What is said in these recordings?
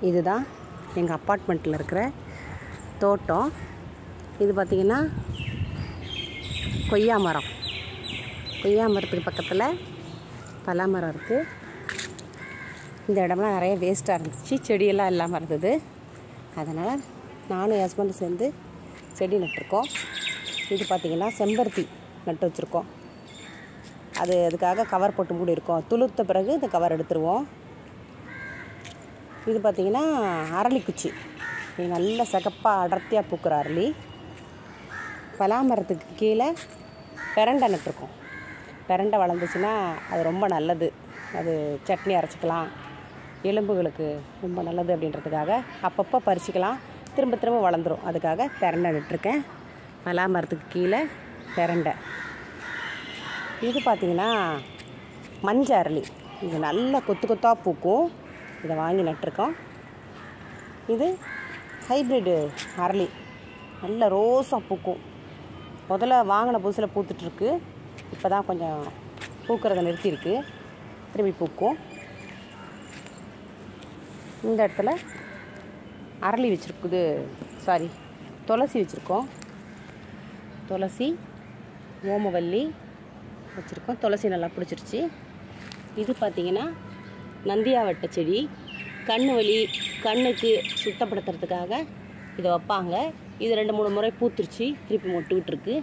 இதுதான் எங்கள் அப்பார்ட்மெண்ட்டில் இருக்கிற தோட்டம் இது பார்த்திங்கன்னா கொய்யா மரம் கொய்யா மரத்துக்கு பக்கத்தில் பலா மரம் இருக்குது இந்த இடம்லாம் நிறைய வேஸ்ட்டாக இருந்துச்சு செடியெல்லாம் இல்லாமல் இருந்தது அதனால் நானும் என் ஹஸ்பண்டும் சேர்ந்து செடி நட்டிருக்கோம் இது பார்த்திங்கன்னா செம்பருத்தி நட்டு வச்சுருக்கோம் அது அதுக்காக கவர் போட்டு மூடி இருக்கோம் துளுர்த்த பிறகு இந்த கவர் எடுத்துருவோம் இது பார்த்திங்கன்னா அரளிக்குச்சி இது நல்ல சிகப்பாக அடர்த்தியாக பூக்கிற அரளி பலாமரத்துக்கு கீழே பெரண்டை நட்டிருக்கோம் பெரண்டை வளர்ந்துச்சுன்னா அது ரொம்ப நல்லது அது சட்னி அரைச்சிக்கலாம் எலும்புகளுக்கு ரொம்ப நல்லது அப்படின்றதுக்காக அப்பப்போ பறிச்சுக்கலாம் திரும்ப திரும்ப வளர்ந்துரும் அதுக்காக பெரண்டை நட்டிருக்கேன் பலாமரத்துக்கு கீழே பெரண்டை இது பார்த்திங்கன்னா மஞ்ச அரளி இது நல்ல கொத்து கொத்தாக பூக்கும் இதை வாங்கி நட்டிருக்கோம் இது ஹைப்ரிடு அரளி நல்ல ரோஸாக பூக்கும் முதல்ல வாங்கின புதுசில் பூத்துட்ருக்கு இப்போ தான் கொஞ்சம் பூக்கிறத நிறுத்தியிருக்கு திரும்பி பூக்கும் இந்த இடத்துல அரளி வச்சுருக்குது சாரி துளசி வச்சுருக்கோம் துளசி ஓமவல்லி வச்சுருக்கோம் துளசி நல்லா பிடிச்சிருச்சு இது பார்த்திங்கன்னா நந்தியாவட்ட செடி கண்ணு வலி கண்ணுக்கு சுத்தப்படுத்துறதுக்காக இதை வைப்பாங்க இது ரெண்டு மூணு முறை பூத்துருச்சு திருப்பி மொட்டுக்கிட்டு இருக்கு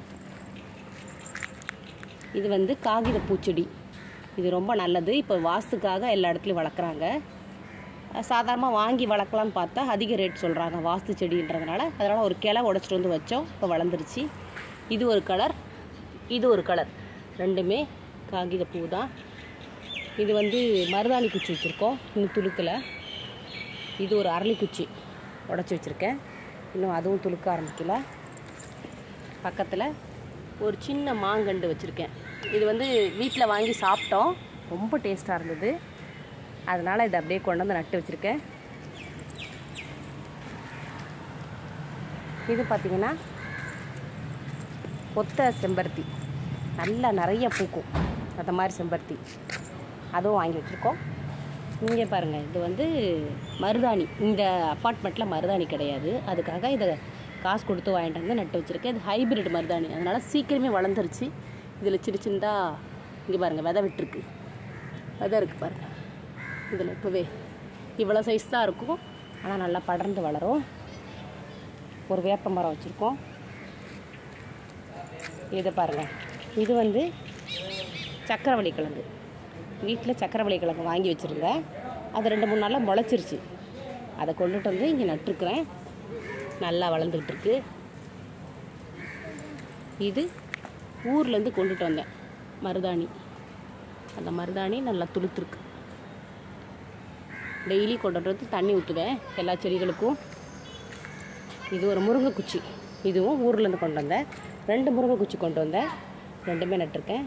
இது வந்து காகித பூச்செடி இது ரொம்ப நல்லது இப்போ வாஸ்துக்காக எல்லா இடத்துலையும் வளர்க்குறாங்க சாதாரணமாக வாங்கி வளர்க்கலான்னு பார்த்தா அதிக ரேட் சொல்கிறாங்க வாஸ்து செடின்றதுனால அதனால் ஒரு கிளை உடச்சிட்டு வந்து வச்சோம் இப்போ வளர்ந்துருச்சு இது ஒரு கலர் இது ஒரு கலர் ரெண்டுமே காகித பூ தான் இது வந்து மருதாணி குச்சி வச்சுருக்கோம் இன்னும் துளுக்கலை இது ஒரு அரளிக்குச்சி உடச்சி வச்சுருக்கேன் இன்னும் அதுவும் துளுக்க ஆரம்பிக்கல பக்கத்தில் ஒரு சின்ன மாங்கண்டு வச்சுருக்கேன் இது வந்து வீட்டில் வாங்கி சாப்பிட்டோம் ரொம்ப டேஸ்ட்டாக இருந்தது அதனால் இதை அப்படியே கொண்டு வந்து நட்டு வச்சுருக்கேன் இது பார்த்திங்கன்னா ஒத்த செம்பருத்தி நல்லா நிறைய பூக்கும் அந்த மாதிரி செம்பருத்தி அதுவும் வாங்கி வச்சுருக்கோம் இங்கே பாருங்கள் இது வந்து மருதாணி இந்த அப்பார்ட்மெண்ட்டில் மருதாணி கிடையாது அதுக்காக இதை காசு கொடுத்து வாங்கிட்டு வந்து நட்டு வச்சுருக்கேன் இது ஹைபிரிட் மருதாணி அதனால் சீக்கிரமே வளர்ந்துருச்சு இதில் சின்ன சின்னதாக இங்கே பாருங்கள் விதை விட்டுருக்கு விதை இருக்குது பாருங்கள் இதில் இப்போவே இவ்வளோ சைஸ் தான் இருக்கும் ஆனால் நல்லா படர்ந்து வளரும் ஒரு வேப்ப மரம் வச்சுருக்கோம் இதை பாருங்கள் இது வந்து சக்கரவள்ளி கிழங்கு வீட்டில் சக்கரவள்ளி கிழங்கு வாங்கி வச்சுருந்தேன் அது ரெண்டு மூணு நாளில் முளைச்சிருச்சு அதை கொண்டுட்டு வந்து இங்கே நட்டுருக்குறேன் நல்லா வளர்ந்துக்கிட்டு இருக்கு இது ஊர்லேருந்து கொண்டுட்டு வந்தேன் மருதாணி அந்த மருதாணி நல்லா துளுத்துருக்கு டெய்லி கொண்டுட்டு வந்து தண்ணி ஊற்றுவேன் எல்லா செடிகளுக்கும் இது ஒரு முருங்கை குச்சி இதுவும் ஊர்லேருந்து கொண்டு வந்தேன் ரெண்டு முருங்கை குச்சி கொண்டு வந்தேன் ரெண்டுமே நட்டிருக்கேன்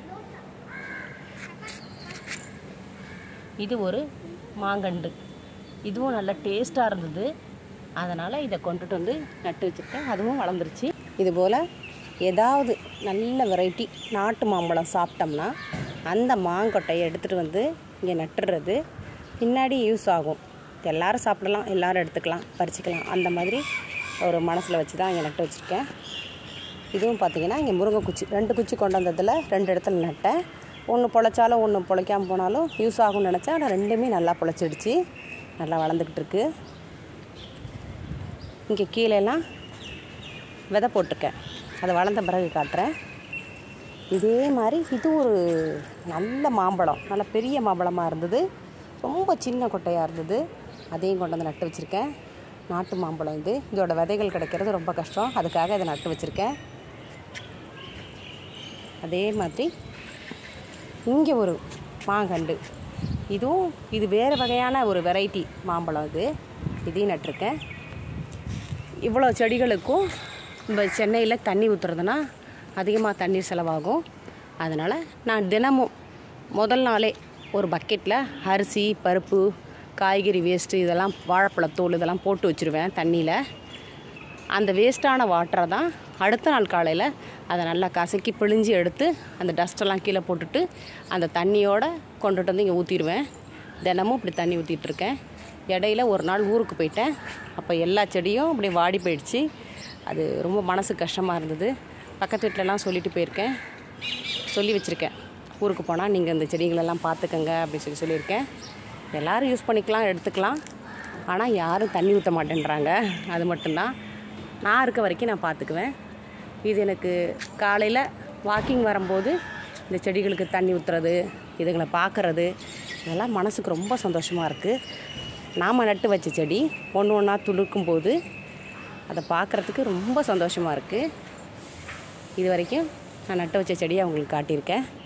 இது ஒரு மாங்கன்று இதுவும் நல்ல டேஸ்ட்டாக இருந்தது அதனால் இதை கொண்டுட்டு வந்து நட்டு வச்சுருக்கேன் அதுவும் வளர்ந்துருச்சு இதுபோல் ஏதாவது நல்ல வெரைட்டி நாட்டு மாம்பழம் சாப்பிட்டோம்னா அந்த மாங்கொட்டையை எடுத்துகிட்டு வந்து இங்கே நட்டுறது பின்னாடி யூஸ் ஆகும் எல்லோரும் சாப்பிடலாம் எல்லோரும் எடுத்துக்கலாம் பறிச்சுக்கலாம் அந்த மாதிரி ஒரு மனசில் வச்சு தான் இங்கே நட்டு வச்சுருக்கேன் இதுவும் பார்த்திங்கன்னா இங்கே முருங்கை குச்சி ரெண்டு குச்சி கொண்டு வந்ததில் ரெண்டு இடத்துல நட்டேன் ஒன்று பொழைச்சாலும் ஒன்று பொழைக்காமல் போனாலும் யூஸ் ஆகும்னு நினச்சேன் ஆனால் ரெண்டுமே நல்லா பொழைச்சிடுச்சு நல்லா வளர்ந்துக்கிட்டு இருக்கு இங்கே கீழேலாம் விதை போட்டிருக்கேன் அதை வளர்ந்த பிறகு காட்டுறேன் இதே மாதிரி இது ஒரு நல்ல மாம்பழம் நல்ல பெரிய மாம்பழமாக இருந்தது ரொம்ப சின்ன கொட்டையாக இருந்தது அதையும் கொண்டு வந்து நட்டு வச்சுருக்கேன் நாட்டு மாம்பழம் இது இதோட விதைகள் கிடைக்கிறது ரொம்ப கஷ்டம் அதுக்காக இதை நட்டு வச்சுருக்கேன் அதே மாதிரி இங்கே ஒரு மாங்கண்டு இதுவும் இது வேறு வகையான ஒரு வெரைட்டி மாம்பழம் இது இதையும் நட்டிருக்கேன் இவ்வளோ செடிகளுக்கும் இப்போ சென்னையில் தண்ணி ஊற்றுறதுனா அதிகமாக தண்ணீர் செலவாகும் அதனால் நான் தினமும் முதல் நாளே ஒரு பக்கெட்டில் அரிசி பருப்பு காய்கறி வேஸ்ட்டு இதெல்லாம் வாழைப்பழத்தோல் இதெல்லாம் போட்டு வச்சுருவேன் தண்ணியில் அந்த வேஸ்ட்டான வாட்டரை தான் அடுத்த நாள் காலையில் அதை நல்லா கசக்கி பிழிஞ்சு எடுத்து அந்த டஸ்ட்டெல்லாம் கீழே போட்டுட்டு அந்த தண்ணியோடு கொண்டுட்டு வந்து இங்கே ஊற்றிடுவேன் தினமும் இப்படி தண்ணி ஊற்றிட்டுருக்கேன் இடையில ஒரு நாள் ஊருக்கு போயிட்டேன் அப்போ எல்லா செடியும் அப்படியே வாடி போயிடுச்சு அது ரொம்ப மனசு கஷ்டமாக இருந்தது பக்கத்து வீட்டிலலாம் சொல்லிட்டு போயிருக்கேன் சொல்லி வச்சுருக்கேன் ஊருக்கு போனால் நீங்கள் இந்த செடிகளெல்லாம் பார்த்துக்கங்க அப்படின்னு சொல்லி சொல்லியிருக்கேன் எல்லோரும் யூஸ் பண்ணிக்கலாம் எடுத்துக்கலாம் ஆனால் யாரும் தண்ணி ஊற்ற மாட்டேன்றாங்க அது மட்டும்தான் நான் இருக்க வரைக்கும் நான் பார்த்துக்குவேன் இது எனக்கு காலையில் வாக்கிங் வரும்போது இந்த செடிகளுக்கு தண்ணி ஊற்றுறது இதுங்களை பார்க்குறது இதெல்லாம் மனசுக்கு ரொம்ப சந்தோஷமாக இருக்குது நாம் நட்டு வச்ச செடி ஒன்று ஒன்றா துளுக்கும் போது அதை பார்க்குறதுக்கு ரொம்ப சந்தோஷமாக இருக்குது இது வரைக்கும் நான் நட்டு வச்ச செடியை உங்களுக்கு காட்டியிருக்கேன்